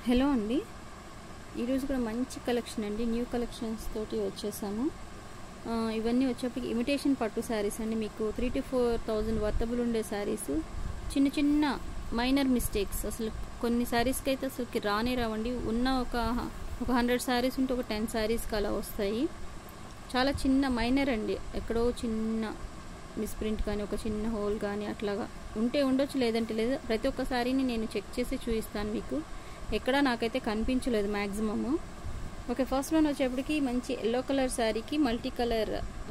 hello అండి ఈరోజు కూడా మంచి కలెక్షన్ అండి న్యూ కలెక్షన్స్ తోటి వచ్చేసాము ఆ, ఇవన్నీ వచ్చేప్పటికి ఇమిటేషన్ పట్టు శారీస్ అండి మీకు three to four thousand worthable ఉండే శారీస్ చిన్న చిన్న మైనర్ మిస్టేక్స్ అసలు కొన్ని శారీస్కి అయితే అసలుకి రానే రావండి ఉన్న ఒక ఒక హండ్రెడ్ శారీస్ ఉంటే ఒక టెన్ శారీస్కి అలా వస్తాయి చాలా చిన్న మైనర్ అండి ఎక్కడో చిన్న మిస్ప్రింట్ కానీ ఒక చిన్న హోల్ కానీ అట్లాగా ఉంటే ఉండొచ్చు లేదంటే లేదు ప్రతి ఒక్క శారీని నేను చెక్ చేసి చూపిస్తాను మీకు ఎక్కడా నాకైతే కనిపించలేదు మ్యాక్సిమము ఓకే ఫస్ట్ వన్ వచ్చేప్పటికి మంచి ఎల్లో కలర్ శారీకి మల్టీ కలర్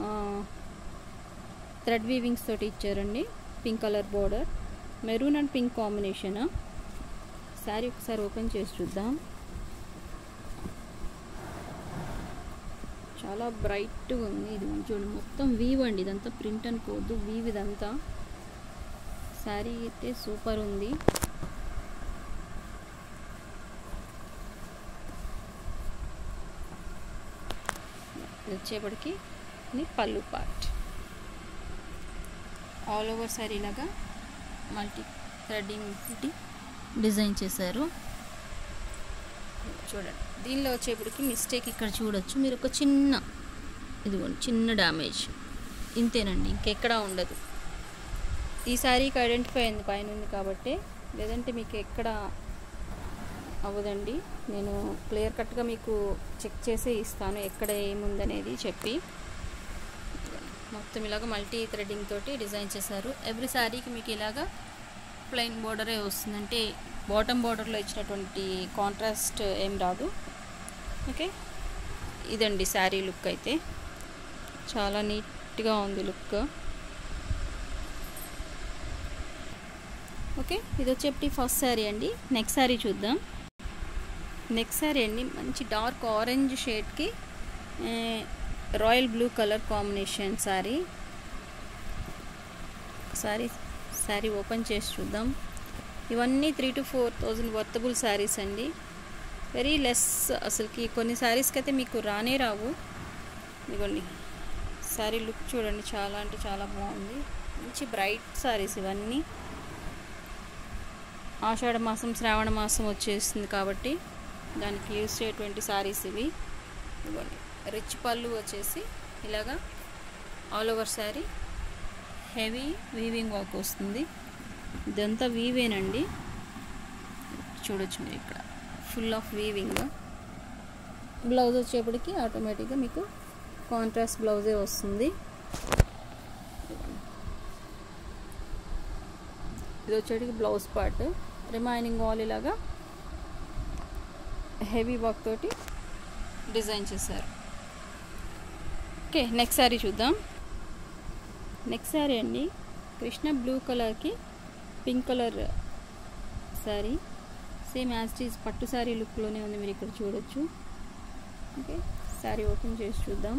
థ్రెడ్ వీవింగ్స్ తోటి ఇచ్చారండి pink colour border maroon and pink combination sari ఒకసారి ఓపెన్ చేసి చూద్దాం చాలా బ్రైట్గా ఉంది ఇది చూడండి మొత్తం వీవ్ అండి ఇదంతా ప్రింట్ అనుకోవద్దు వీవ్ ఇదంతా శారీ అయితే సూపర్ ఉంది ఇది వచ్చేప్పటికి ఇది పళ్ళు పార్ట్ ఆల్ ఓవర్ శారీ లాగా మల్టీ థ్రెడ్డింగ్ తోటి డిజైన్ చేశారు చూడండి దీనిలో వచ్చేప్పటికి మిస్టేక్ ఇక్కడ చూడొచ్చు మీరు ఒక చిన్న ఇదిగోండి చిన్న డ్యామేజ్ ఇంతేనండి ఇంకెక్కడా ఉండదు ఈ శారీకి ఐడెంటిఫై అయింది పైన ఉంది కాబట్టి లేదంటే మీకు ఎక్కడ అవ్వదండి నేను క్లియర్ కట్గా మీకు చెక్ చేసి ఇస్తాను ఎక్కడ ఏముందనేది చెప్పి మొత్తం ఇలాగ మల్టీ థ్రెడ్డింగ్ తోటి డిజైన్ చేశారు ఎవ్రీ శారీకి మీకు ఇలాగా ప్లెయిన్ బోర్డరే వస్తుంది అంటే బాటమ్ బార్డర్లో ఇచ్చినటువంటి కాంట్రాస్ట్ ఏం రాదు ఓకే ఇదండి శారీ లుక్ అయితే చాలా నీట్గా ఉంది లుక్ ఓకే ఇది వచ్చేప్పటి ఫస్ట్ శారీ అండి నెక్స్ట్ శారీ చూద్దాం నెక్స్ట్ శారీ అండి మంచి డార్క్ ఆరెంజ్ షేడ్కి royal blue colour combination sari sari sari open చేసి చూద్దాం ఇవన్నీ three to four thousand worthable saris అండి వెరీ లెస్ అసలుకి కొన్ని శారీస్కి అయితే మీకు రానే రావు ఇదిగోండి శారీ లుక్ చూడండి చాలా అంటే చాలా బాగుంది మంచి బ్రైట్ శారీస్ ఇవన్నీ ఆషాఢ మాసం శ్రావణ మాసం వచ్చేస్తుంది కాబట్టి దానికి యూస్ చేయటువంటి శారీస్ ఇవి ఇవ్వండి రిచ్ పళ్ళు వచ్చేసి ఇలాగా all over sari heavy weaving work వస్తుంది ఇదంతా వీవేనండి చూడొచ్చు మీరు ఇక్కడ ఫుల్ ఆఫ్ వీవింగ్ బ్లౌజ్ వచ్చేప్పటికి ఆటోమేటిక్గా మీకు కాంట్రాస్ట్ బ్లౌజే వస్తుంది ఇది వచ్చేటికి బ్లౌజ్ పార్ట్ రిమైనింగ్ ఆల్ ఇలాగా హెవీ వర్క్ తోటి డిజైన్ చేశారు ఓకే నెక్స్ట్ శారీ చూద్దాం నెక్స్ట్ శారీ అండి కృష్ణ బ్లూ కలర్కి pink colour sari same as టీజ్ పట్టు శారీ లుక్లోనే ఉంది మీరు ఇక్కడ చూడొచ్చు ఓకే శారీ ఓపెన్ చేసి చూద్దాం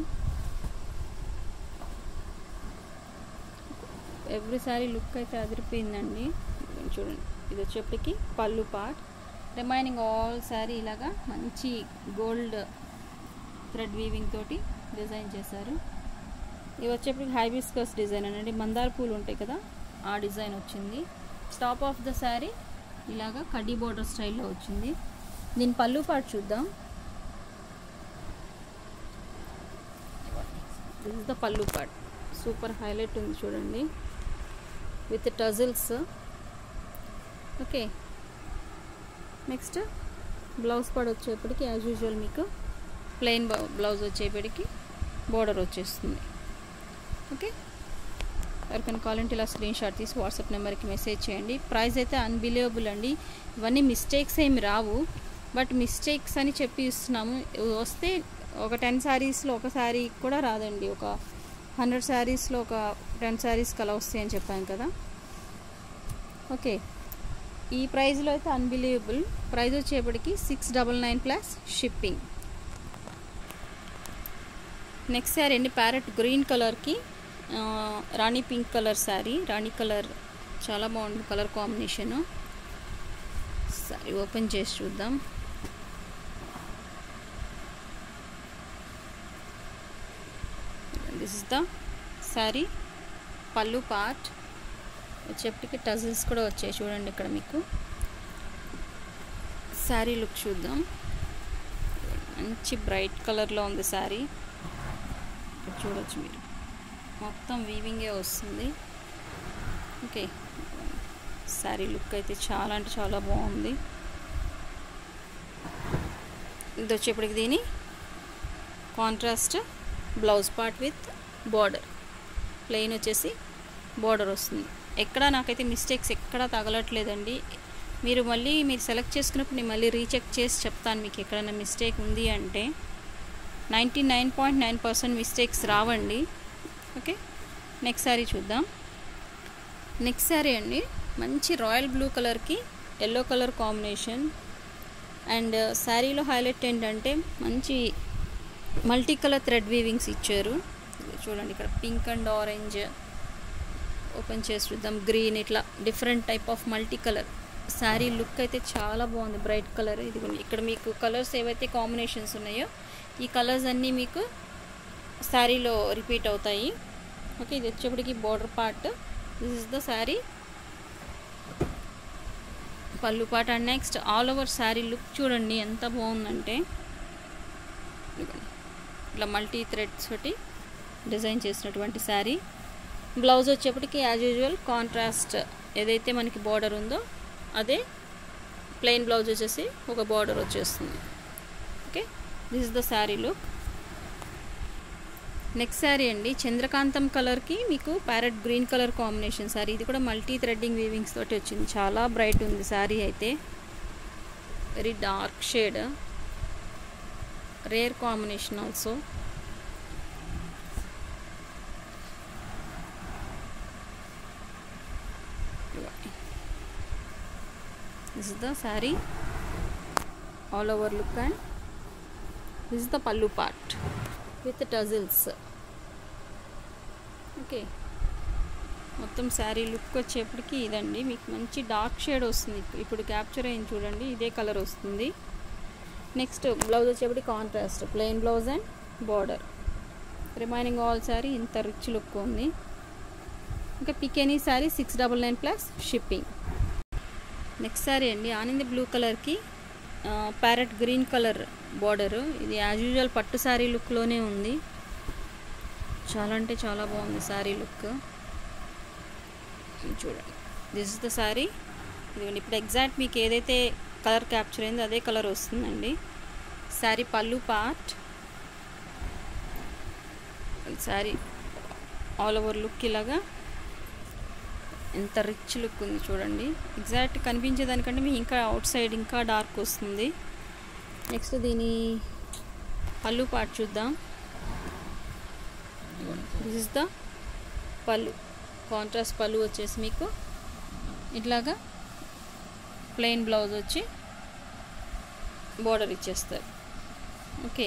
ఎవ్రీ శారీ లుక్ అయితే అదిరిపోయిందండి చూడండి ఇది వచ్చేప్పటికి పళ్ళు పార్ట్ రిమైనింగ్ ఆల్ శారీ ఇలాగా మంచి గోల్డ్ థ్రెడ్ వీవింగ్ తోటి డిజైన్ చేశారు ఇవి వచ్చేప్పటికి హైబిస్కస్ డిజైన్ అనండి మందార పూలు ఉంటాయి కదా ఆ డిజైన్ వచ్చింది టాప్ ఆఫ్ ద శారీ ఇలాగా కడ్డీ బోర్డర్ స్టైల్లో వచ్చింది దీని పళ్ళు పాటు చూద్దాం this is the pallu part super highlight ఉంది చూడండి with tassels okay next blouse part వచ్చేప్పటికి యాజ్ యూజువల్ మీకు ప్లెయిన్ బ్లౌజ్ వచ్చేప్పటికి బోర్డర్ వచ్చేస్తుంది ఓకే ఎవరికైనా కావాలంటే ఇలా స్క్రీన్ షాట్ తీసి వాట్సాప్ నెంబర్కి మెసేజ్ చేయండి ప్రైస్ అయితే అన్బిలీవబుల్ అండి ఇవన్నీ మిస్టేక్స్ ఏమి రావు బట్ మిస్టేక్స్ అని చెప్పి ఇస్తున్నాము వస్తే ఒక టెన్ శారీస్లో ఒక శారీ కూడా రాదండి ఒక హండ్రెడ్ శారీస్లో ఒక టెన్ శారీస్కి అలా వస్తాయి అని చెప్పాను కదా ఓకే ఈ ప్రైస్లో అయితే అన్బిలీవబుల్ ప్రైస్ వచ్చేప్పటికి six double nine plus shipping next sari అండి ప్యారెట్ గ్రీన్ కలర్కి rani pink colour sari rani colour చాలా బాగుంది కలర్ కాంబినేషను శారీ ఓపెన్ చేసి చూద్దాం this is the sari pallu part వచ్చేప్పటికి టజిల్స్ కూడా వచ్చాయి చూడండి ఇక్కడ మీకు శారీ లుక్ చూద్దాం మంచి బ్రైట్ కలర్లో ఉంది శారీ చూడొచ్చు మీరు మొత్తం వీవింగే వస్తుంది ఓకే శారీ లుక్ అయితే చాలా అంటే చాలా బాగుంది ఇది వచ్చేప్పటికి దీని contrast blouse part with border plain వచ్చేసి బార్డర్ వస్తుంది ఎక్కడ నాకైతే మిస్టేక్స్ ఎక్కడా తగలట్లేదండి మీరు మళ్ళీ మీరు సెలెక్ట్ చేసుకున్నప్పుడు నేను మళ్ళీ రీచెక్ చేసి చెప్తాను మీకు ఎక్కడైనా మిస్టేక్ ఉంది అంటే ninety nine point nine percent mistakes రావండి ఓకే నెక్స్ట్ శారీ చూద్దాం నెక్స్ట్ శారీ అండి మంచి రాయల్ బ్లూ కలర్కి ఎల్లో కలర్ కాంబినేషన్ అండ్ శారీలో హైలైట్ ఏంటంటే మంచి మల్టీ కలర్ థ్రెడ్ వీవింగ్స్ ఇచ్చారు చూడండి ఇక్కడ పింక్ అండ్ ఆరెంజ్ ఓపెన్ చేసి చూద్దాం గ్రీన్ ఇట్లా different type of multi colour sari look అయితే చాలా బాగుంది బ్రైట్ కలర్ ఇది ఇక్కడ మీకు కలర్స్ ఏవైతే కాంబినేషన్స్ ఉన్నాయో ఈ కలర్స్ అన్నీ మీకు శారీలో రిపీట్ అవుతాయి ఓకే ఇది వచ్చేప్పటికి border part this is the sari pallu part and next all over sari look చూడండి ఎంత బాగుందంటే ఇట్లా మల్టీ థ్రెడ్స్ తోటి డిజైన్ చేసినటువంటి శారీ బ్లౌజ్ వచ్చేప్పటికి యాజ్ యూజువల్ కాంట్రాస్ట్ ఏదైతే మనకి బార్డర్ ఉందో అదే ప్లెయిన్ బ్లౌజ్ వచ్చేసి ఒక బార్డర్ వచ్చేస్తుంది okay this is the sari look next sari అండి చంద్రకాంతం కలర్కి మీకు parrot green colour combination sari ఇది కూడా మల్టీ థ్రెడ్డింగ్ వీవింగ్స్ తోటి వచ్చింది చాలా బ్రైట్ ఉంది శారీ అయితే very dark shade rare combination also this is the saree all over look and this is the pallu part with the tassels okay మొత్తం శారీ లుక్ వచ్చేప్పటికి ఇదండి మీకు మంచి డార్క్ షేడ్ వస్తుంది ఇప్పుడు క్యాప్చర్ అయింది చూడండి ఇదే కలర్ వస్తుంది నెక్స్ట్ బ్లౌజ్ వచ్చేప్పటికి contrast plain blouse and border remaining all sari ఇంత రిచ్ లుక్ ఉంది ఇంకా pick any sari six double nine plus shipping next sari అండి ఆనంది బ్లూ కలర్కి ప్యారెట్ గ్రీన్ కలర్ బార్డరు ఇది యాజ్ యూజువల్ పట్టు శారీ లుక్లోనే ఉంది చాలా అంటే చాలా బాగుంది శారీ లుక్ చూడండి దిస్ ఇస్ ద శారీ ఇదిగోండి ఇప్పుడు ఎగ్జాక్ట్ మీకు ఏదైతే కలర్ క్యాప్చర్ అయిందో అదే కలర్ వస్తుందండి sari pallu part sari all over look ఇలాగా ఎంత రిచ్ లుక్ ఉంది చూడండి ఎగ్జాక్ట్ కనిపించేదానికంటే మీకు ఇంకా అవుట్ సైడ్ ఇంకా డార్క్ వస్తుంది నెక్స్ట్ దీని పళ్ళు పార్ట్ చూద్దాం this is the pallu contrast pallu వచ్చేసి మీకు ఇట్లాగా ప్లెయిన్ బ్లౌజ్ వచ్చి బోర్డర్ ఇచ్చేస్తారు ఓకే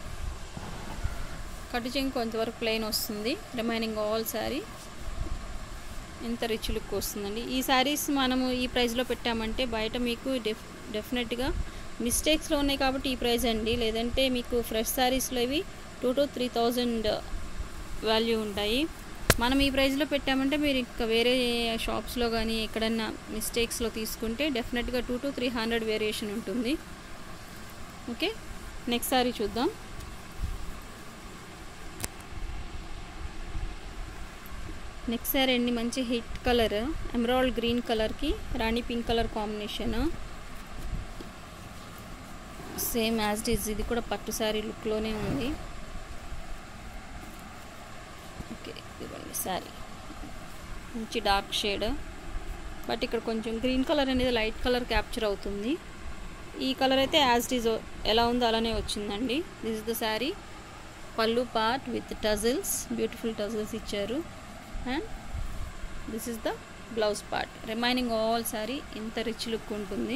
కట్టు చెంగు కొంతవరకు ప్లెయిన్ వస్తుంది రిమైనింగ్ ఆల్ శారీ ఎంత రిచ్ లుక్ వస్తుందండి ఈ శారీస్ మనము ఈ ప్రైస్లో పెట్టామంటే బయట మీకు డెఫ్ డెఫినెట్గా మిస్టేక్స్లో ఉన్నాయి కాబట్టి ఈ ప్రైస్ అండి లేదంటే మీకు ఫ్రెష్ శారీస్లో ఇవి two to three thousand value ఉంటాయి మనం ఈ ప్రైస్లో పెట్టామంటే మీరు ఇంకా వేరే షాప్స్లో కానీ ఎక్కడన్నా మిస్టేక్స్లో తీసుకుంటే డెఫినెట్గా two to three hundred variation ఉంటుంది ఓకే నెక్స్ట్ సారీ చూద్దాం నెక్స్ట్ సారీ అండి మంచి హిట్ కలర్ ఎమరాల్డ్ గ్రీన్ కలర్కి rani pink colour combination same as it is ఇది కూడా పట్టు శారీ లుక్లోనే ఉంది ఓకే ఇదిగోండి శారీ మంచి డార్క్ షేడ్ బట్ ఇక్కడ కొంచెం గ్రీన్ కలర్ అనేది లైట్ కలర్ క్యాప్చర్ అవుతుంది ఈ కలర్ అయితే యాజ్ ఇట్ ఈజ్ ఎలా ఉందో అలానే వచ్చిందండి this is the sari pallu part with tassels beautiful tassels ఇచ్చారు and this is the blouse part remaining all sari ఇంత రిచ్ లుక్ ఉంటుంది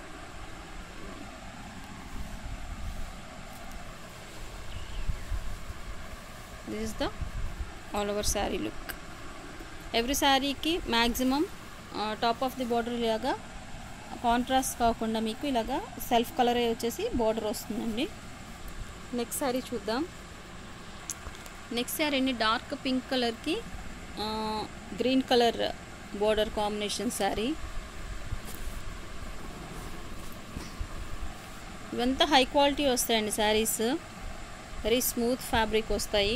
this is the all over sari look every శారీకి maximum top of the border ఇలాగా contrast కాకుండా మీకు ఇలాగా self colour వచ్చేసి border వస్తుందండి నెక్స్ట్ శారీ చూద్దాం నెక్స్ట్ శారీ అండి డార్క్ పింక్ కలర్కి green colour border combination sari ఇవంతా హై క్వాలిటీ వస్తాయండి శారీస్ వెరీ స్మూత్ ఫ్యాబ్రిక్ వస్తాయి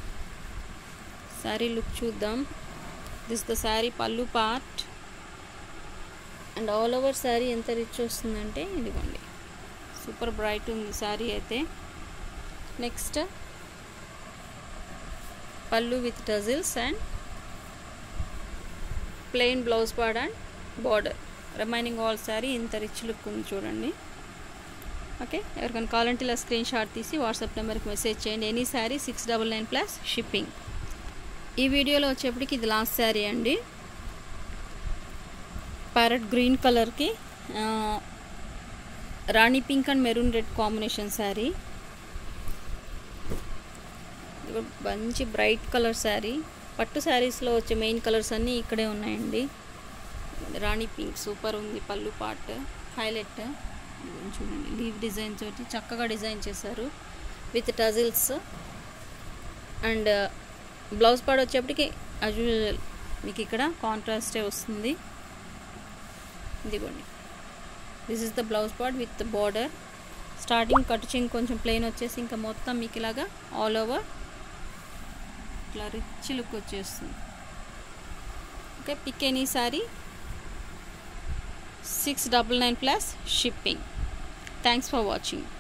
శారీ లుక్ చూద్దాం this the sari pallu part and all over sari ఎంత రిచ్ వస్తుందంటే ఇదిగోండి సూపర్ బ్రైట్ ఉంది శారీ అయితే next pallu with tassels and plain blouse part and border remaining all sari ఇంత రిచ్ లుక్ ఉంది చూడండి ఓకే ఎవరికైనా కావాలంటే ఇలా స్క్రీన్ షాట్ తీసి వాట్సాప్ నెంబర్కి మెసేజ్ చేయండి any sari six double nine plus shipping ఈ వీడియోలో వచ్చేప్పటికి ఇది లాస్ట్ శారీ అండి ప్యారెట్ గ్రీన్ కలర్కి rani pink and maroon red combination sari మంచి బ్రైట్ కలర్ శారీ పట్టు శారీస్లో వచ్చే మెయిన్ కలర్స్ అన్నీ ఇక్కడే ఉన్నాయండి రాణి పింక్ సూపర్ ఉంది పళ్ళు పార్ట్ హైలైట్ చూడండి లీవ్ డిజైన్ తోటి చక్కగా డిజైన్ చేశారు with tassels and blouse part వచ్చేప్పటికి యాజ్ యూజువల్ మీకు ఇక్కడ కాంట్రాస్టే వస్తుంది ఇదిగోండి this is the blouse part with border starting cutting కొంచెం ప్లెయిన్ వచ్చేసి ఇంకా మొత్తం మీకు ఇలాగా ఆల్ ఓవర్ ఇట్లా రిచ్ లుక్ వచ్చేస్తుంది okay pick any sari six double nine plus shipping thanks for watching